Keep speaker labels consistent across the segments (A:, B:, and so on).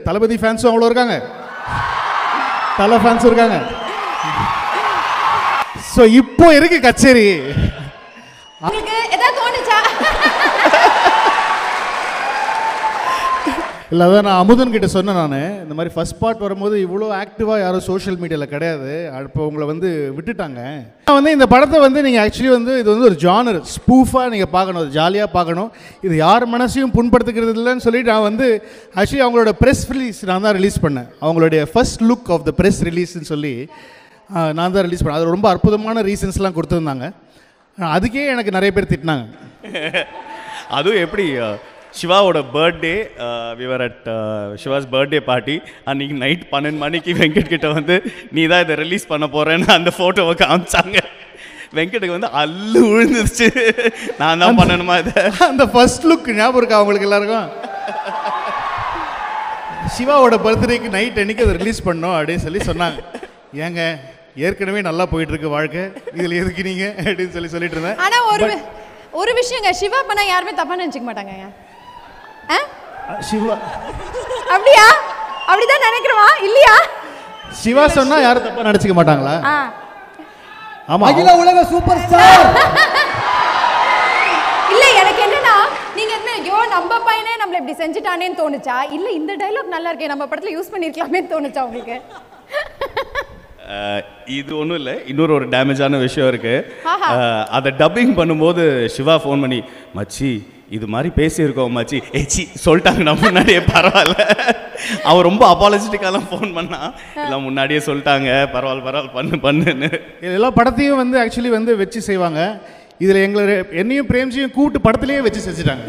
A: தளபதி ஃபேன்ஸும் அவ்வளோ இருக்காங்க தலை ஃபேன்ஸும் இருக்காங்க ஸோ இப்போ இருக்கு கச்சேரி
B: உங்களுக்கு ஏதாவது தோணுச்சா
A: இல்லை அதான் நான் அமுதன் கிட்ட சொன்னேன் நான் இந்த மாதிரி ஃபர்ஸ்ட் பார்ட் வரும்போது இவ்வளோ ஆக்டிவாக யாரும் சோஷியல் மீடியாவில் கிடையாது இப்போ உங்களை வந்து விட்டுட்டாங்க நான் வந்து இந்த படத்தை வந்து நீங்கள் ஆக்சுவலி வந்து இது வந்து ஒரு ஜானர் ஸ்பூஃபாக நீங்கள் பார்க்கணும் ஜாலியாக பார்க்கணும் இது யார் மனசையும் புண்படுத்துக்கிறது இல்லைன்னு சொல்லிட்டு நான் வந்து ஆக்சுவலி அவங்களோட ப்ரெஸ் ரிலீஸ் நான் தான் ரிலீஸ் பண்ணேன் அவங்களுடைய first look of the press ரிலீஸ்னு சொல்லி ஆ, நான் தான் ரிலீஸ் பண்ணேன் அது ரொம்ப அற்புதமான ரீசன்ஸ்லாம் கொடுத்துருந்தாங்க அதுக்கே எனக்கு நிறைய பேர் திட்டினாங்க
C: அதுவும் எப்படி அஹ், சிவாவோட birthday we were at Siva's birthday party அன்னைக்கு நைட் பன்னெண்டு மணிக்கு வெங்கட் கிட்ட வந்து நீ தான் இதை ரிலீஸ் பண்ண போறேன்னு அந்த ஃபோட்டோவை காமிச்சாங்க வெங்கட்டுக்கு வந்து அல்லு விழுந்துருச்சு நான் தான் பண்ணணுமா இதை
A: அந்த ஃபர்ஸ்ட் லுக் ஞாபகம் இருக்கா அவங்களுக்கு எல்லாருக்கும் சிவாவோட பர்த்டேக்கு நைட் அன்னைக்கு அதை ரிலீஸ் பண்ணோம் அப்படின்னு சொல்லி சொன்னாங்க ஏங்க ஏற்கனவே நல்லா போயிட்டு இருக்கு வாழ்க்கை இதுல எதுக்கு நீங்க அப்படின்னு சொல்லி சொல்லிட்டு இருந்தேன்
B: ஆனா ஒரு வி- ஒரு விஷயங்க சிவா பண்ணா யாருமே தப்பா நினைச்சுக்க மாட்டாங்க ஆ?
A: சிவா
B: அப்படியா அப்படிதான் நினைக்கிறோமா இல்லையா
A: சிவா சொன்னா யாரும் தப்பா நினைச்சுக்க மாட்டாங்களா
B: ஆ
A: ஆமா
D: அகில உலக சூப்பர் ஸ்டார்
B: இல்ல எனக்கு என்னன்னா நீங்க என்ன ஐயோ நம்ம பையனே நம்மள இப்படி செஞ்சுட்டானேன்னு தோணுச்சா இல்ல இந்த டைலாக் நல்லா இருக்கே நம்ம படத்துல யூஸ் பண்ணிருக்கலாமே தோணுச்சா உங்களுக்கு
C: அஹ், இது ஒன்றும் இல்லை இன்னொரு ஒரு டேமேஜான விஷயம் இருக்கு
B: ஆஹா.
C: அஹ், அதை டப்பிங் பண்ணும்போது சிவா ஃபோன் பண்ணி மச்சி இது மாதிரி பேசியிருக்கோம் மச்சி ஏச்சி சொல்லிட்டாங்க நான் முன்னாடியே பரவாயில்ல அவன் ரொம்ப அப்பாலஜிட்டிக்காலாம் ஃபோன் பண்ணா எல்லாம் முன்னாடியே சொல்லிட்டாங்க பரவாயில்ல பரவாயில்ல பண்ணு பண்ணுன்னு
A: எல்லா படத்தையும் வந்து ஆக்சுவலி வந்து வச்சு செய்வாங்க இதுல எங்களை என்னையும் பிரேம்ஜியும் கூட்டு படத்திலேயே வச்சு செஞ்சுட்டாங்க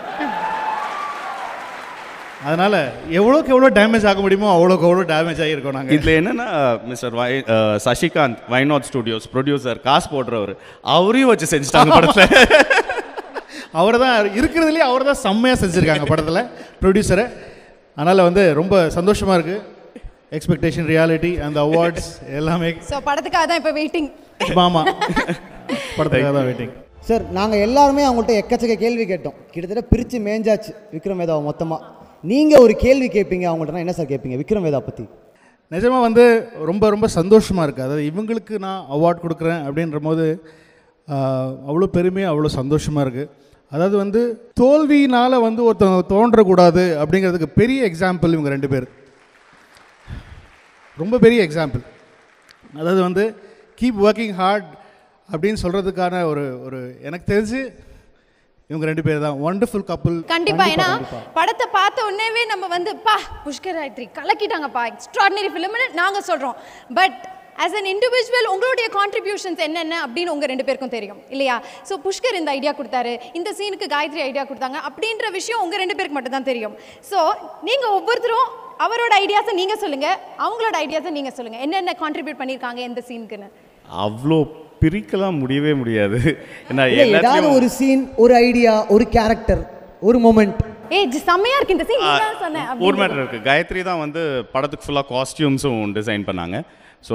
A: அதனால எவ்வளோக்கு எவ்வளோ டேமேஜ் ஆக முடியுமோ அவ்வளோக்கு அவ்வளோ டேமேஜ் ஆகியிருக்கோம் நாங்கள்
C: இதுல என்னன்னா மிஸ்டர் வை அஹ், சசிகாந்த் வைநாட் ஸ்டுடியோஸ் ப்ரொடியூசர் காசு போடுறவர் அவரையும் வச்சு செஞ்சுட்டாங்க படத்துல
A: அவர் தான் இருக்கிறதுலே அவர் தான் செம்மையாக செஞ்சுருக்காங்க படத்தில் ப்ரொடியூசரை அதனால் வந்து ரொம்ப சந்தோஷமாக இருக்குது எக்ஸ்பெக்டேஷன் ரியாலிட்டி அந்த அவார்ட்ஸ் எல்லாமே
B: சோ படத்துக்காக தான் இப்ப வெயிட்டிங்
A: மாமா படத்துக்காக தான் வெயிட்டிங்
D: சார் நாங்கள் எல்லாருமே அவங்கள்ட்ட எக்கச்சக்க கேள்வி கேட்டோம் கிட்டத்தட்ட பிரித்து மேய்ஞ்சாச்சு விக்ரம் வேதாவை மொத்தமாக நீங்கள் ஒரு கேள்வி கேட்பீங்க அவங்கள்ட்ட என்ன சார் கேட்பீங்க விக்ரம் வேதா பற்றி
A: நிஜமாக வந்து ரொம்ப ரொம்ப சந்தோஷமாக இருக்குது அதாவது இவங்களுக்கு நான் அவார்ட் கொடுக்குறேன் அப்படின்ற போது ஆஹ், அவ்வளோ பெருமையாக அவ்வளோ சந்தோஷமாக இருக்குது அதாவது வந்து தோல்வியினால் வந்து ஒருத்தவங்க தோன்றக்கூடாது அப்படிங்கிறதுக்கு பெரிய எக்ஸாம்பிள் இவங்க ரெண்டு பேர் ரொம்ப பெரிய எக்ஸாம்பிள் அதாவது வந்து கீப் ஒர்க்கிங் ஹார்ட் அப்படின்னு சொல்கிறதுக்கான ஒரு ஒரு எனக்கு தெரிஞ்சு இவங்க ரெண்டு பேர் தான் ஒண்டர்ஃபுல் கப்புள்
B: கண்டிப்பா ஏன்னா படத்தை பார்த்த உடனேவே நம்ம வந்து பா புஷ்கர் காயத்ரி கலக்கிட்டாங்கப்பா எக்ஸ்ட்ராடினரி ஃபிலிம்னு நாங்க சொல்றோம் பட் ஆஸ் an இண்டிவிஜுவல் உங்களுடைய கான்ட்ரிபியூஷன்ஸ் என்னென்ன அப்படின்னு உங்க ரெண்டு பேருக்கும் தெரியும் இல்லையா ஸோ புஷ்கர் இந்த ஐடியா கொடுத்தாரு இந்த சீனுக்கு காயத்ரி ஐடியா கொடுத்தாங்க அப்படின்ற விஷயம் உங்க ரெண்டு பேருக்கு மட்டும் தான் தெரியும் ஸோ நீங்க ஒவ்வொருத்தரும் அவரோட ஐடியாஸை நீங்க சொல்லுங்க அவங்களோட ஐடியாஸை நீங்க சொல்லுங்க என்னென்ன கான்ட்ரிபியூட் பண்ணியிருக்காங்க எந்த சீனுக்குன்னு
C: அவ்வளோ பிரிக்கலாம் முடியவே முடியாது ஏன்னா
D: இல்லை ஏதாவது
C: எல்லாத்தையும்
D: ஒரு சீன் ஒரு ஐடியா ஒரு கேரக்டர் ஒரு மொமெண்ட்
B: ஏய் ஜி, செம்மையா இருக்கு இந்த சீன் நீங்க சொன்னேன்
C: ஒரு
B: அப்படின்னு.
C: மேட்டர் இருக்குது காயத்ரி தான் வந்து படத்துக்கு ஃபுல்லாக காஸ்டியூம்ஸும் டிசைன் பண்ணாங்க ஸோ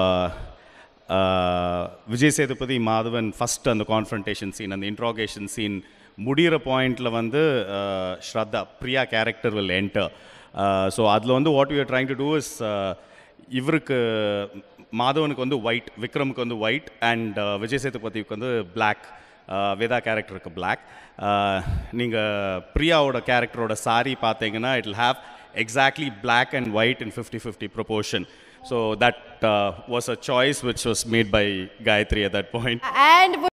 C: விஜய் சேதுபதி மாதவன் ஃபஸ்ட் அந்த கான்ஃபரன்டேஷன் சீன் அந்த இன்ட்ராகேஷன் சீன் முடிகிற பாயிண்டில் வந்து uh, Shraddha Priya character will enter so அதில் வந்து what you trying to do is இவருக்கு மாதவனுக்கு வந்து ஒயிட் விக்ரமுக்கு வந்து ஒயிட் அண்ட் விஜய் சேதுபதிக்கு வந்து பிளாக் வேதா கேரக்டருக்கு பிளாக் நீங்கள் பிரியாவோட கேரக்டரோட சாரி பார்த்தீங்கன்னா it will have exactly black and white in fifty fifty proportion so that was a choice which was made by Gayathri at that point
B: and